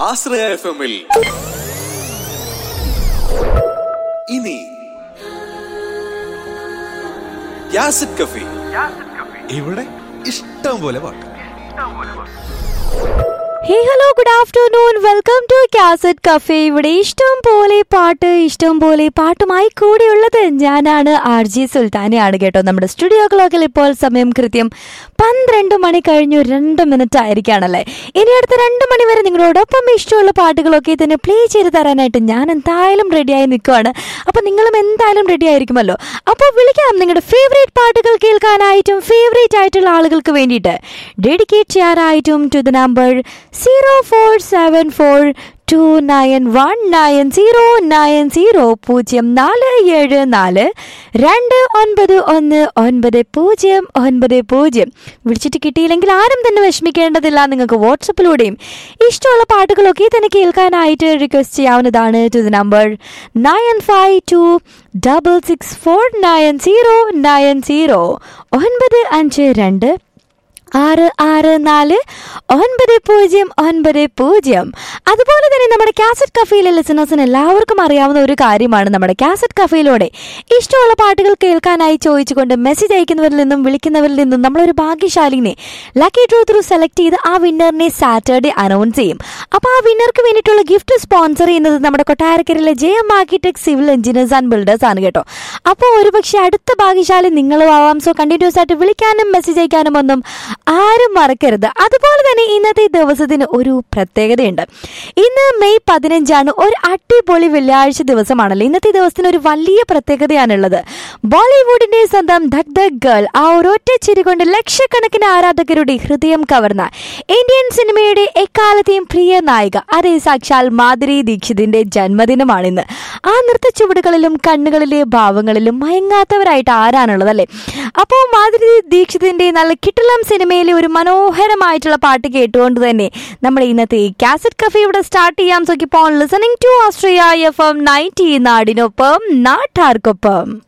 ആശ്രയ F എമ്മിൽ ഇനി യാസിഡ് കഫി ഇവിടെ ഇഷ്ടം പോലെ പാട്ട് hey hello good afternoon welcome to cassette cafe ഇവിടെ ഇഷ്ടം പോലെ പാട്ട് ഇഷ്ടം പോലെ പാട്ടുമായി കൂടെയുള്ളത് ഞാനാണ് ആർ ജി സുൽത്താനയാണ് കേട്ടോ നമ്മുടെ സ്റ്റുഡിയോ ക്ലോക്കിൽ ഇപ്പോൾ സമയം കൃത്യം പന്ത്രണ്ട് മണി കഴിഞ്ഞു രണ്ട് മിനിറ്റ് ആയിരിക്കുകയാണല്ലേ ഇനി അടുത്ത രണ്ട് മണി വരെ നിങ്ങളോടൊപ്പം ഇഷ്ടമുള്ള പാട്ടുകളൊക്കെ തന്നെ പ്ലേ ചെയ്ത് തരാനായിട്ട് ഞാൻ എന്തായാലും റെഡിയായി നിൽക്കുവാണ് അപ്പോൾ നിങ്ങളും എന്തായാലും റെഡി ആയിരിക്കുമല്ലോ അപ്പോൾ വിളിക്കാം നിങ്ങളുടെ ഫേവറേറ്റ് പാട്ടുകൾ കേൾക്കാനായിട്ടും ഫേവറേറ്റ് ആയിട്ടുള്ള ആളുകൾക്ക് വേണ്ടിയിട്ട് ഡെഡിക്കേറ്റ് ചെയ്യാനായിട്ടും to the number zero four seven four two nine one nine zero nine zero പൂജ്യം നാല് ഏഴ് നാല് രണ്ട് ഒൻപത് ഒന്ന് ഒൻപത് പൂജ്യം ഒൻപത് പൂജ്യം വിളിച്ചിട്ട് കിട്ടിയില്ലെങ്കിൽ ആരും തന്നെ വിഷമിക്കേണ്ടതില്ല നിങ്ങൾക്ക് വാട്സപ്പിലൂടെയും ഇഷ്ടമുള്ള പാട്ടുകളൊക്കെ തന്നെ കേൾക്കാനായിട്ട് റിക്വസ്റ്റ് ചെയ്യാവുന്നതാണ് to the number nine five two double six four nine zero nine zero ഒൻപത് അഞ്ച് രണ്ട് ആറ് ആറ് നാല് ഒൻപത് പൂജ്യം ഒൻപത് പൂജ്യം അതുപോലെ തന്നെ നമ്മുടെ കാസറ്റ് കഫയിലെ ലിസണേഴ്സിന് എല്ലാവർക്കും അറിയാവുന്ന ഒരു കാര്യമാണ് നമ്മുടെ കാസറ്റ് കഫയിലൂടെ ഇഷ്ടമുള്ള പാട്ടുകൾ കേൾക്കാനായി ചോദിച്ചുകൊണ്ട് മെസ്സേജ് അയക്കുന്നവരിൽ നിന്നും വിളിക്കുന്നവരിൽ നിന്നും നമ്മളൊരു ഭാഗ്യശാലിനെ ലക്കി ഡ്രോ ത്രൂ സെലക്ട് ചെയ്ത് ആ വിന്നറിനെ സാറ്റർഡേ അനൗൺസ് ചെയ്യും അപ്പോൾ ആ വിന്നർക്ക് വേണ്ടിയിട്ടുള്ള ഗിഫ്റ്റ് സ്പോൺസർ ചെയ്യുന്നത് നമ്മുടെ കൊട്ടാരക്കരയിലെ J M architect civil engineers and builders ആണ് കേട്ടോ അപ്പോൾ ഒരുപക്ഷെ അടുത്ത ഭാഗ്യശാലി നിങ്ങളും ആവാം സോ കണ്ടിന്യൂസ് ആയിട്ട് വിളിക്കാനും മെസ്സേജ് അയക്കാനും ഒന്നും ആരും മറക്കരുത് അതുപോലെ തന്നെ ഇന്നത്തെ ദിവസത്തിന് ഒരു പ്രത്യേകതയുണ്ട് ഇന്ന് മെയ് പതിനഞ്ചാണ് ഒരു അടിപൊളി വെള്ളിയാഴ്ച ദിവസമാണല്ലോ ഇന്നത്തെ ദിവസത്തിന് ഒരു വലിയ പ്രത്യേകതയാണുള്ളത് ബോളിവുഡിന്റെ സ്വന്തം ധക് ധക് ഗേൾ ആ ഒരൊറ്റ ചിരി കൊണ്ട് ലക്ഷക്കണക്കിന് ആരാധകരുടെ ഹൃദയം കവർന്ന ഇന്ത്യൻ സിനിമയുടെ എക്കാലത്തെയും പ്രിയ നായിക അതേ സാക്ഷാൽ മാധുരി ദീക്ഷിതിന്റെ ജന്മദിനമാണിന്ന് ആ നൃത്ത ചുവടുകളിലും കണ്ണുകളിലെ ഭാവങ്ങളിലും മയങ്ങാത്തവരായിട്ട് ആരാണുള്ളത് അല്ലേ അപ്പോൾ മാധുരി ദീക്ഷിതിന്റെ നല്ല കിട്ടലം സിനിമയിലെ ഒരു മനോഹരമായിട്ടുള്ള പാട്ട് കേട്ടുകൊണ്ട് തന്നെ നമ്മുടെ ഇന്നത്തെ ഈ കാസറ്റ് കഫേ ഇവിടെ സ്റ്റാർട്ട് ചെയ്യാം സോ ഇപ്പോൾ listening to Austria F M ninety നാടിനൊപ്പം നാട്ടാർക്കൊപ്പം